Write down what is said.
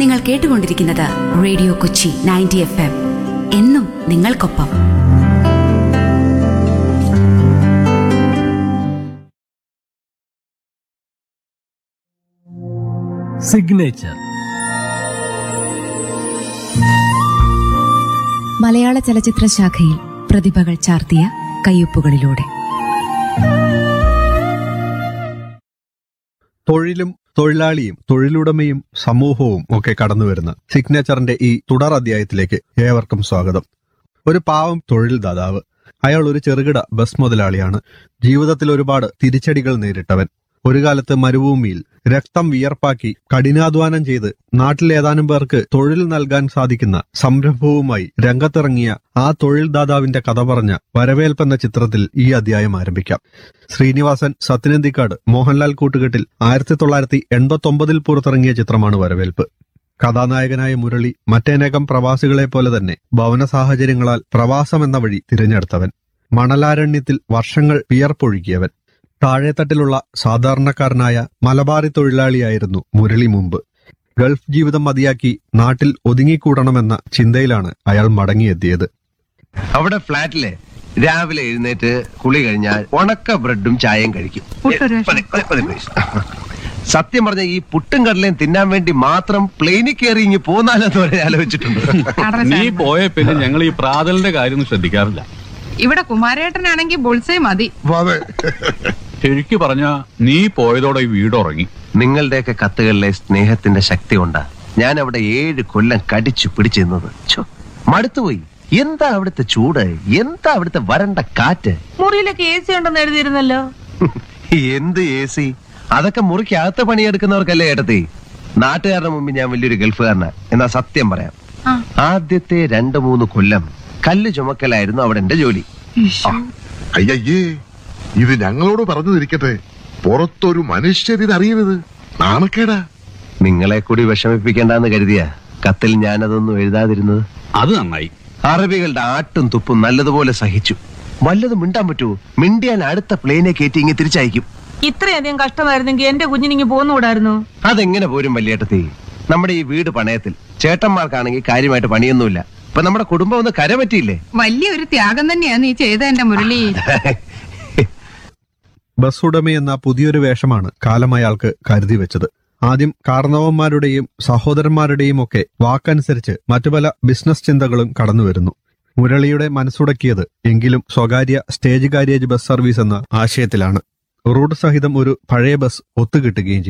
നിങ്ങൾ കേട്ടുകൊണ്ടിരിക്കുന്നത് radio Kochi ninety F M എന്നും നിങ്ങൾക്കൊപ്പം സിഗ്നേച്ചർ മലയാള ചലച്ചിത്ര ശാഖയിൽ പ്രതിഭകൾ ചാർത്തിയ കയ്യൊപ്പുകളിലൂടെ തൊഴിലും തൊഴിലാളിയും തൊഴിലുടമയും സമൂഹവും ഒക്കെ കടന്നുവരുന്ന സിഗ്നേച്ചറിന്റെ ഈ തുടർ അധ്യായത്തിലേക്ക് ഏവർക്കും സ്വാഗതം ഒരു പാവം തൊഴിൽദാതാവ് അയാൾ ഒരു ചെറുകിട ബസ് മുതലാളിയാണ് ജീവിതത്തിൽ ഒരുപാട് തിരിച്ചടികൾ നേരിട്ടവൻ ഒരു കാലത്ത് മരുഭൂമിയിൽ രക്തം വിയർപ്പാക്കി കഠിനാധ്വാനം ചെയ്ത് നാട്ടിലേതാനും പേർക്ക് തൊഴിൽ നൽകാൻ സാധിക്കുന്ന സംരംഭവുമായി രംഗത്തിറങ്ങിയ ആ തൊഴിൽദാതാവിന്റെ കഥ പറഞ്ഞ വരവേൽപ്പെന്ന ചിത്രത്തിൽ ഈ അധ്യായം ആരംഭിക്കാം ശ്രീനിവാസൻ സത്യനന്ദിക്കാട് മോഹൻലാൽ കൂട്ടുകെട്ടിൽ ആയിരത്തി തൊള്ളായിരത്തി എൺപത്തി ഒമ്പതിൽ പുറത്തിറങ്ങിയ ചിത്രമാണ് വരവേൽപ്പ് കഥാനായകനായ മുരളി മറ്റനേകം പ്രവാസികളെ പോലെ തന്നെ ഭവന സാഹചര്യങ്ങളാൽ പ്രവാസം എന്ന വഴി തിരഞ്ഞെടുത്തവൻ മണലാരണ്യത്തിൽ വർഷങ്ങൾ വിയർപ്പൊഴുകിയവൻ താഴെത്തട്ടിലുള്ള സാധാരണക്കാരനായ മലബാറി തൊഴിലാളിയായിരുന്നു മുരളി മുമ്പ് ഗൾഫ് ജീവിതം മതിയാക്കി നാട്ടിൽ ഒതുങ്ങിക്കൂടണമെന്ന ചിന്തയിലാണ് അയാൾ മടങ്ങിയെത്തിയത് അവിടെ ഫ്ലാറ്റിലെ രാവിലെ എഴുന്നേറ്റ് കുളി കഴിഞ്ഞാൽ ഉണക്ക ബ്രെഡും ചായയും കഴിക്കും മതി, മതി, മതി, please. സത്യം പറഞ്ഞ ഈ പുട്ടും കടലയും തിന്നാൻ വേണ്ടി മാത്രം പ്ലെയിനിൽ കയറി ഇങ്ങി പോന്നാലെന്ന് വരെ ആലോചിച്ചിട്ടുണ്ട് നീ പോയ പിന്നെ ഞങ്ങൾ ഈ പ്രാതലിന്റെ കാര്യം ശ്രദ്ധിക്കാറില്ല ഇവിടെ കുമാരേട്ടനാണെങ്കിൽ ബുൾസേ മതി ശരിക്കു പറഞ്ഞ നീ പോയതോടെ ഈ വീട് ഉറങ്ങി നിങ്ങളുടെയൊക്കെ കത്തുകളിലെ സ്നേഹത്തിന്റെ ശക്തി കൊണ്ടാ ഞാൻ അവിടെ ഏഴ് കൊല്ലം കടിച്ചു പിടിച്ചു നിന്നത് ഛോ, മടുത്തുപോയി എന്താ അവിടുത്തെ ചൂട് എന്താ അവിടുത്തെ വരണ്ട കാറ്റ് മുറിയിലൊക്കെ എ സി ഉണ്ടെന്ന് എഴുതിയിരുന്നല്ലോ എന്ത് എ സി അതൊക്കെ മുറിക്കകത്ത് പണിയെടുക്കുന്നവർക്കല്ലേ ഏട്ടത്തി നാട്ടുകാരുടെ മുമ്പിൽ ഞാൻ വലിയൊരു ഗൾഫുകാരനാ എന്നാ സത്യം പറയാം ആ. ആദ്യത്തെ രണ്ടു മൂന്ന് കൊല്ലം കല്ല് ചുമക്കലായിരുന്നു അവിടെ എന്റെ ജോലി അയ്യയ്യേ ഇത് ഞങ്ങളോട് പറഞ്ഞു തിരിക്കട്ടെ പുറത്തൊരു മനുഷ്യരിതറിയരുത് നാണക്കേടാ നിങ്ങളെ കൂടി വിഷമിപ്പിക്കേണ്ടെന്ന് കരുതിയ കത്തിൽ ഞാനതൊന്നും എഴുതാതിരുന്നത് അത് നന്നായി അറബികളുടെ ആട്ടും തുപ്പും നല്ലതുപോലെ സഹിച്ചു വല്ലതും മിണ്ടാൻ പറ്റുമോ മിണ്ടിയാൽ അടുത്ത പ്ലെയിനെ കയറ്റി ഇങ്ങനെ തിരിച്ചയക്കും ഇത്രയധികം കഷ്ടമായിരുന്നെങ്കിൽ എന്റെ കുഞ്ഞിനിങ്ങി പോന്നുകൂടായിരുന്നു അതെങ്ങനെ പോരും വല്യേട്ടത്തി നമ്മുടെ ഈ വീട് പണയത്തിൽ ചേട്ടന്മാർക്കാണെങ്കിൽ കാര്യമായിട്ട് പണിയൊന്നുമില്ല ഇപ്പൊ നമ്മുടെ കുടുംബം ഒന്ന് കരപറ്റിയില്ലേ വലിയൊരു ത്യാഗം തന്നെയാ നീ ചെയ്ത എന്റെ മുരളി ബസ് ഉടമ എന്ന പുതിയൊരു വേഷമാണ് കാലം അയാൾക്ക് കരുതി വെച്ചത് ആദ്യം കാരണവന്മാരുടെയും സഹോദരന്മാരുടെയും ഒക്കെ വാക്കനുസരിച്ച് മറ്റു പല ബിസിനസ് ചിന്തകളും കടന്നുവരുന്നു മുരളിയുടെ മനസ്സുടക്കിയത് എങ്കിലും സ്വകാര്യ സ്റ്റേജ് കാരിയേജ് ബസ് സർവീസ് എന്ന ആശയത്തിലാണ് റൂട്ട് സഹിതം ഒരു പഴയ ബസ് ഒത്തുകിട്ടുകയും ചെയ്തു